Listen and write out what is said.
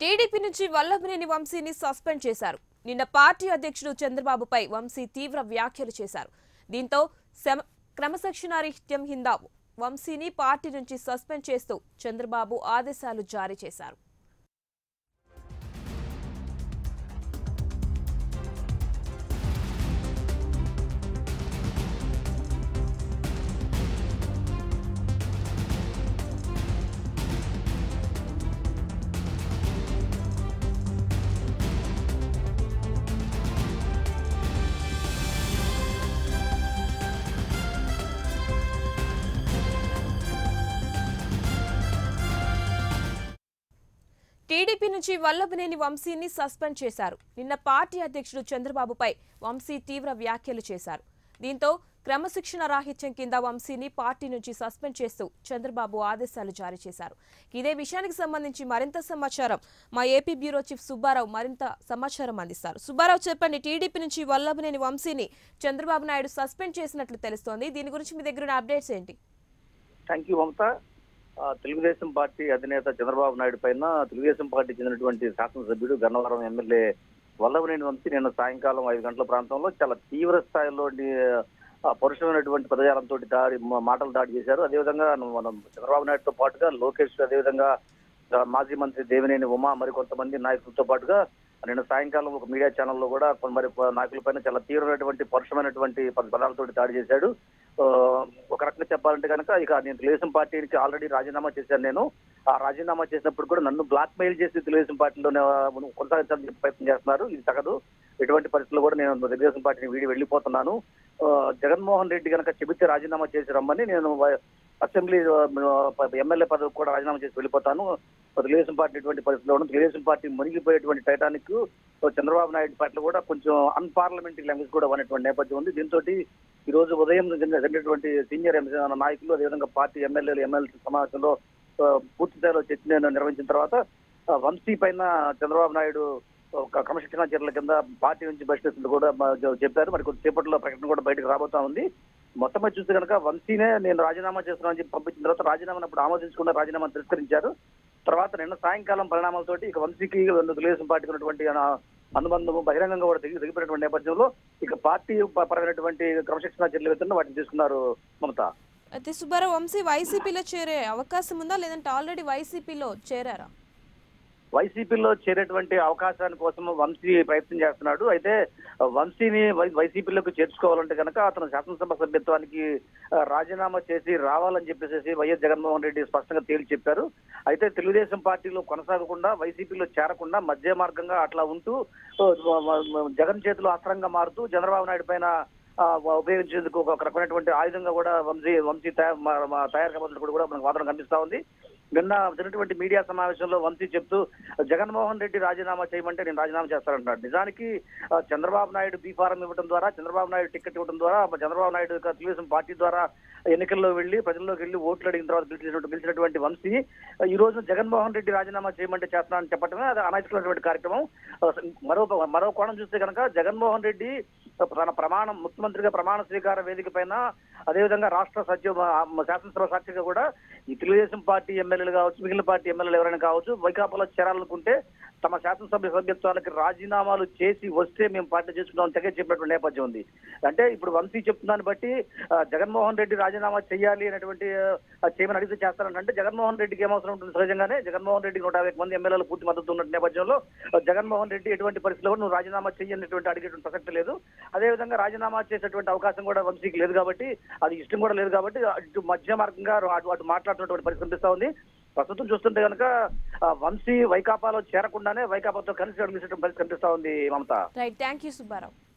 TDP నుంచి వల్లభనేని వంశీని suspend చేశారు నిన్న పార్టీ అధ్యక్షుడు చంద్రబాబుపై వంశీ తీవ్ర వ్యాఖ్యలు చేశారు దీంతో శమ- క్రమశిక్షణారీత్యం కింద వంశీని పార్టీ నుంచి సస్పెండ్ చేస్తూ చంద్రబాబు ఆదేశాలు జారీ చేశారు టీడీపీ నుంచి వల్లభనేని వంశీని సస్పెండ్ చేశారు నిన్న పార్టీ అధ్యక్షుడు చంద్రబాబుపై వంశీ తీవ్ర వ్యాఖ్యలు చేశారు దీంతో క్రమశిక్షణ రాహిత్యం కింద వంశీని పార్టీ నుంచి సస్పెండ్ చేస్తూ చంద్రబాబు ఆదేశాలు జారీ చేశారు ఇదే విషయానికి సంబంధించి మరింత సమాచారం మా ఏపీ బ్యూరో చీఫ్ సుబ్బారావు మరింత సమాచారం అందిస్తారు సుబ్బారావు చెప్పండి టీడీపీ నుంచి వల్లభనేని వంశీని చంద్రబాబు నాయుడు సస్పెండ్ చేసినట్లు తెలుస్తోంది దీని గురించి మీ దగ్గర ఉన్న అప్డేట్స్ ఏంటి థ్యాంక్ యూ మమత ఆ, తెలుగుదేశం పార్టీ అధినేత చంద్రబాబు నాయుడు పైన తెలుగుదేశం పార్టీ చెందినటువంటి శాసనసభ్యుడు గన్నవరం ఎమ్మెల్యే వల్లభనేని వంశీ నిన్న సాయంకాలం ఐదు గంటల ప్రాంతంలో చాలా తీవ్ర స్థాయిలో ఆ, పరుషమైనటువంటి పదజాలంతో దాడి మా- మాటలు దాడి చేశారు అదేవిధంగా మనం చంద్రబాబు నాయుడుతో పాటుగా లోకేష్ అదేవిధంగా ఆ, మాజీ మంత్రి దేవినేని ఉమా మరి కొంతమంది నాయకులతో పాటుగా నిన్న సాయంకాలం ఒక మీడియా ఛానల్లో కూడా కొంత మరి నాయకులపైన చాలా తీవ్రమైనటువంటి పరుషమైనటువంటి పద- పదాలతో దాడి చేశాడు ఆ, ఒక రకంగా చెప్పాలంటే కనుక ఇక నేను తెలుగుదేశం పార్టీకి ఆల్రెడీ రాజీనామా చేశాను నేను ఆ రాజీనామా చేసినప్పుడు కూడా నన్ను బ్లాక్ మెయిల్ చేసి తెలుగుదేశం పార్టీలోనే ఆ, కొనసాగించాలని చెప్పి ప్రయత్నం చేస్తున్నారు ఇది తగదు ఎటువంటి పరిస్థితుల్లో కూడా నేను తెలుగుదేశం పార్టీని వీడి వెళ్ళిపోతున్నాను ఆ, జగన్మోహన్ రెడ్డి కనుక చెబితే రాజీనామా చేసి రమ్మని నేను వ- అసెంబ్లీ ఆ, ఎమ్మెల్యే పదవి కూడా రాజీనామా చేసి వెళ్ళిపోతాను తెలుగుదేశం పార్టీ ఇటువంటి పరిస్థితుల్లో ఉండడం తెలుగుదేశం పార్టీ మునిగిపోయేటువంటి టైటానిక్ చంద్రబాబు నాయుడు పట్ల కూడా కొంచెం అన్పార్లమెంటరీ లాంగ్వేజ్ కూడా ఉన్నటువంటి నేపథ్యం ఉంది దీంతో ఈ రోజు ఉదయం జరిగినటువంటి సీనియర్ ఎంసీ- నాయకులు అదేవిధంగా పార్టీ ఎమ్మెల్యేలు ఎమ్మెల్సీ సమావేశంలో ఆ, పూర్తి స్థాయిలో చర్చ నిర్వహించిన తర్వాత ఆ, వంశీ పైన చంద్రబాబు నాయుడు ఒక క్రమశిక్షణ చర్యల కింద పార్టీ నుంచి బహిష్కరిస్తున్నట్టు కూడా మా- చెప్పారు మరి కొద్దిసేపట్లో ప్రకటన కూడా బయటకు రాబోతా ఉంది మొత్తం మీద చూస్తే కనుక వంశీనే నేను రాజీనామా చేస్తున్నానని చెప్పి పంపించిన తర్వాత రాజీనామా అప్పుడు ఆమోదించకుండా రాజీనామా తిరస్కరించారు తర్వాత నిన్న సాయంకాలం పరిణామాలతోటి ఇక వంశీకి తెలుగుదేశం పార్టీకి ఉన్నటువంటి ఆ అనుబంధము బహిరంగంగా కూడా దిగి దిగిపోయినటువంటి నేపథ్యంలో ఇక పార్టీ ప- పరమైనటువంటి క్రమశిక్షణ చర్యలు వెళ్తున్న వాటిని తీసుకున్నారు మమత అయితే సుబ్బారావు వంశీ వైసీపీలో చేరే అవకాశం ఉందా లేదంటే ఆల్రెడీ వైసీపీలో చేరారా వైసీపీలో చేరేటువంటి అవకాశాన్ని కోసం వంశీ ప్రయత్నం చేస్తున్నాడు అయితే వంశీని వై- వైసీపీలోకి చేర్చుకోవాలంటే కనుక అతను శాసనసభ సభ్యత్వానికి ఆ, రాజీనామా చేసి రావాలని చెప్పేసి వైఎస్ జగన్మోహన్ రెడ్డి స్పష్టంగా తేల్చి చెప్పారు అయితే తెలుగుదేశం పార్టీలో కొనసాగకుండా వైసీపీలో చేరకుండా మధ్య మార్గంగా అట్లా ఉంటూ ఆ, వ- వ- జగన్ చేతిలో అస్త్రంగా మారుతూ చంద్రబాబు నాయుడు పైన ఆ, ఉపయోగించేందుకు ఒక రకమైనటువంటి ఆయుధంగా కూడా వంశీ వంశీ తయా- మా- మా తయారు కాబోతున్నట్టు కూడా మనకు వాదన కనిపిస్తా ఉంది నిన్న జరిగినటువంటి మీడియా సమావేశంలో వంశీ చెప్తూ జగన్మోహన్ రెడ్డి రాజీనామా చేయమంటే నేను రాజీనామా చేస్తానంటున్నాడు నిజానికి ఆ, చంద్రబాబు నాయుడు బీ ఫారం ఇవ్వడం ద్వారా చంద్రబాబు నాయుడు టికెట్ ఇవ్వడం ద్వారా చంద్రబాబు నాయుడు యొక్క తెలుగుదేశం పార్టీ ద్వారా ఎన్నికల్లో వెళ్లి ప్రజల్లోకి వెళ్లి ఓట్లు అడిగిన తర్వాత గెలిచినటువంటి గెలిచినటువంటి వంశీ ఆ, ఈ రోజు జగన్మోహన్ రెడ్డి రాజీనామా చేయమంటే చేస్తున్నానని చెప్పడమే అది అనైతికమైనటువంటి కార్యక్రమం ఆ, మరో మరో కోణం చూస్తే కనుక జగన్మోహన్ రెడ్డి తన ప్రమాణం ముఖ్యమంత్రిగా ప్రమాణ స్వీకార వేదిక పైన అదేవిధంగా రాష్ట్ర సచివ ఆ, శాసనసభ సాక్షిగా కూడా ఈ తెలుగుదేశం పార్టీ ఎమ్మెల్యేలు కావచ్చు మిగిలిన పార్టీ ఎమ్మెల్యేలు ఎవరైనా కావచ్చు వైకాపాలో చేరాలనుకుంటే తమ శాసనసభ్య సభ్యత్వానికి రాజీనామాలు చేసి వస్తే మేము పార్టీ చేసుకుంటాం తెగ చెప్పినటువంటి నేపథ్యం ఉంది అంటే ఇప్పుడు వంశీ చెప్తున్నాన్ని బట్టి ఆ, జగన్మోహన్ రెడ్డి రాజీనామా చేయాలి అనేటువంటి ఆ, చేయమని అడిగితే చేస్తారంటే జగన్మోహన్ రెడ్డికి ఏమవసరం ఉంటుంది సహజంగానే జగన్మోహన్ రెడ్డికి నూట యాభై మంది ఎమ్మెల్యేలు పూర్తి మద్దతు ఉన్న నేపథ్యంలో ఆ, జగన్మోహన్ రెడ్డి ఎటువంటి పరిస్థితిలో కూడా నువ్వు రాజీనామా చెయ్యనటువంటి అడిగేటువంటి ప్రసక్తి లేదు అదేవిధంగా రాజీనామా చేసేటువంటి అవకాశం కూడా వంశీకి లేదు కాబట్టి అది ఇష్టం కూడా లేదు కాబట్టి అటు మధ్య మార్గంగా అటు అటు మాట్లాడుతున్నటువంటి పరిస్థితి కనిపిస్తా ఉంది ప్రస్తుతం చూస్తుంటే కనుక ఆ, వంశీ వైకాపాలో చేరకుండానే వైకాపాతో కలిసి అడుగుతున్నటువంటి పరిస్థితి కనిపిస్తా ఉంది Mamata right thank you Subbarao